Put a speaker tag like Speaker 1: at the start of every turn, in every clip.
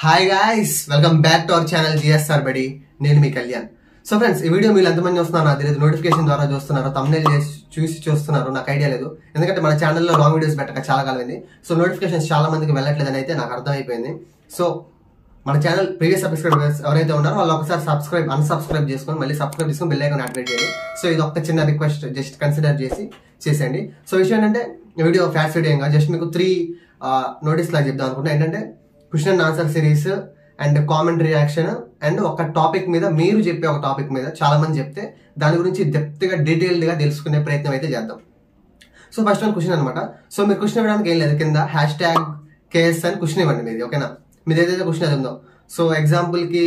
Speaker 1: Hi guys welcome back to our channel GSR బడి నేను మీ కళ్యాణ్ సో ఫ్రెండ్స్ ఈ వీడియో మీరు ఎంతమంది చూస్తున్నారు నాకు తెలియదు నోటిఫికేషన్ ద్వారా చూస్తున్నారు తమ్నేల్ చేసి చూసి చూస్తున్నారు నాకు ఐడియా లేదు ఎందుకంటే మన ఛానల్లో లాంగ్ వీడియోస్ పెట్టక చాలా కాలమైంది సో నోటిఫికేషన్స్ చాలా మందికి వెళ్ళట్లేదని అయితే నాకు అర్థమైపోయింది సో మన ఛానల్ ప్రీవియస్ సబ్స్క్రైబర్స్ ఎవరైతే ఉన్నారో వాళ్ళు ఒకసారి సబ్స్క్రైబ్ అన్సబ్స్క్రైబ్ చేసుకొని మళ్ళీ సబ్స్క్రైబ్ చేసుకొని బెల్ ఐకాన్ యాక్టివేట్ చేయండి సో ఇది ఒక చిన్న రిక్వెస్ట్ జస్ట్ కన్సిడర్ చేసి చేసేయండి సో విషయం ఏంటంటే ఈ వీడియో ఫ్యాట్స్ వీడియో ఇంకా జస్ట్ మీకు త్రీ నోటీస్ లాగా చెప్దాం అనుకుంటున్నా ఏంటంటే question and answer series and comment reaction and ఒక టాపిక్ మీద మీరు చెప్పే ఒక టాపిక్ మీద చాలా మంది చెప్తే దాని గురించి డెప్త్ గా డీటెయిల్డ్ గా తెలుసుకునే ప్రయత్నం అయితే చేద్దాం సో ఫస్ట్ వన్ క్వశ్చన్ అనమాట సో మీరు క్వశ్చన్ ఇవ్వడానికి ఏం లేదు కింద హ్యాష్ ట్యాగ్ కేఎస్ అని క్వశ్చన్ ఇవ్వండి మీది ఓకేనా మీది ఏదైతే క్వశ్చన్ అది ఉందో సో ఎగ్జాంపుల్ కి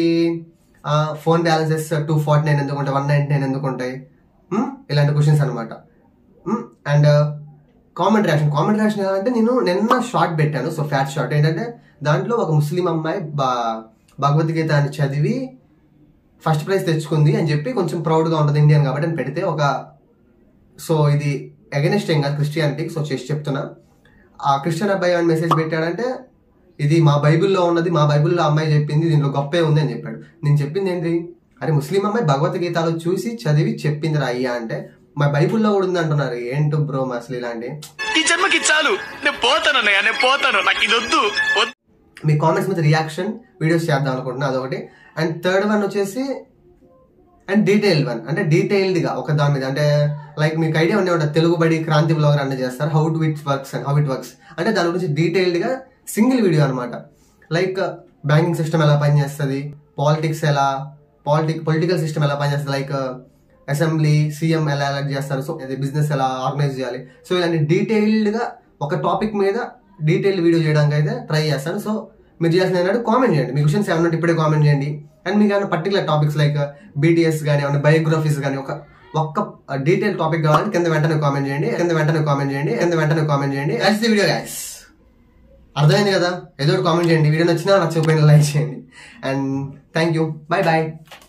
Speaker 1: phone balances two forty nine ఎందుకు ఉంటాయి వన్ నైన్టీ నైన్ ఎందుకు ఉంటాయి Hmm? ఇలాంటి క్వశ్చన్స్ అనమాట and comment reaction comment reaction ఎలా అంటే నేను నిన్న షార్ట్ పెట్టాను సో ఫ్యాట్ షార్ట్ ఏంటంటే దాంట్లో ఒక ముస్లిం అమ్మాయి బా- భగవద్గీత అని చదివి ఫస్ట్ ప్రైజ్ తెచ్చుకుంది అని చెప్పి కొంచెం ప్రౌడ్గా ఉంటుంది ఇండియన్ కాబట్టి అని పెడితే ఒక సో ఇది అగెనిస్ట్ ఏం కాదు క్రిస్టియానిటీకి సో చేసి చెప్తున్నా ఆ క్రిస్టియన్ అబ్బాయి ఏమైనా మెసేజ్ పెట్టాడంటే ఇది మా బైబిల్లో ఉన్నది మా బైబిల్లో అమ్మాయి చెప్పింది దీంట్లో గొప్పే ఉంది అని చెప్పాడు నేను చెప్పింది ఏంటి అరే ముస్లిం అమ్మాయి భగవద్గీతలో చూసి చదివి చెప్పింది రా అయ్యా అంటే మా బైబిల్లో కూడా ఉంది అంటున్నారు ఏంటో బ్రో అసలు ఇలాంటి
Speaker 2: ఈ జన్మకి చాలు నేను పోతాను అన్నయ్య నేను పోతాను నాకు ఇది వద్దు వద్దు.
Speaker 1: మీ కామెంట్స్ మీద రియాక్షన్ వీడియోస్ చేద్దాం అనుకుంటున్నా అదొకటి అండ్ థర్డ్ వన్ వచ్చేసి అండ్ డీటెయిల్డ్ వన్ అంటే డీటెయిల్డ్ గా ఒక దాని మీద అంటే లైక్ మీకు ఐడియా ఉండే ఉంటుంది తెలుగు బడి క్రాంతి బ్లాగర్ అన్న చేస్తారు how to it works and how it works అంటే దాని గురించి డీటెయిల్డ్ గా సింగిల్ వీడియో అనమాట లైక్ బ్యాంకింగ్ సిస్టమ్ ఎలా పనిచేస్తుంది పాలిటిక్స్ ఎలా పాలిటిక్ పొలిటికల్ సిస్టమ్ ఎలా పనిచేస్తుంది లైక్ అసెంబ్లీ సీఎం ఎలా ఎలక్ట్ చేస్తారు సో బిజినెస్ ఎలా ఆర్గనైజ్ చేయాలి సో ఇలాంటి డీటెయిల్డ్ గా ఒక టాపిక్ మీద డీటెయిల్డ్ వీడియో చేయడానికి అయితే ట్రై చేస్తాను సో మీరు చేయాల్సిన ఏంటంటే కామెంట్ చేయండి మీ క్వశ్చన్స్ ఏమన్నా ఉంటే ఇప్పుడే కామెంట్ చేయండి అండ్ మీకు ఏమైనా పర్టికులర్ టాపిక్స్ లైక్ బీటీఎస్ కానీ ఏమైనా బయోగ్రఫీస్ కానీ ఒక ఒక్క డీటెయిల్ టాపిక్ కావాలని కింద వెంటనే కామెంట్ చేయండి కింద వెంటనే కామెంట్ చేయండి కింద వెంటనే కామెంట్ చేయండి యాజ్ ది వీడియో గైస్ అర్థమైంది కదా ఏదో ఒకటి కామెంట్ చేయండి వీడియో నచ్చినా నచ్చకపోయినా లైక్ చేయండి and thank you bye bye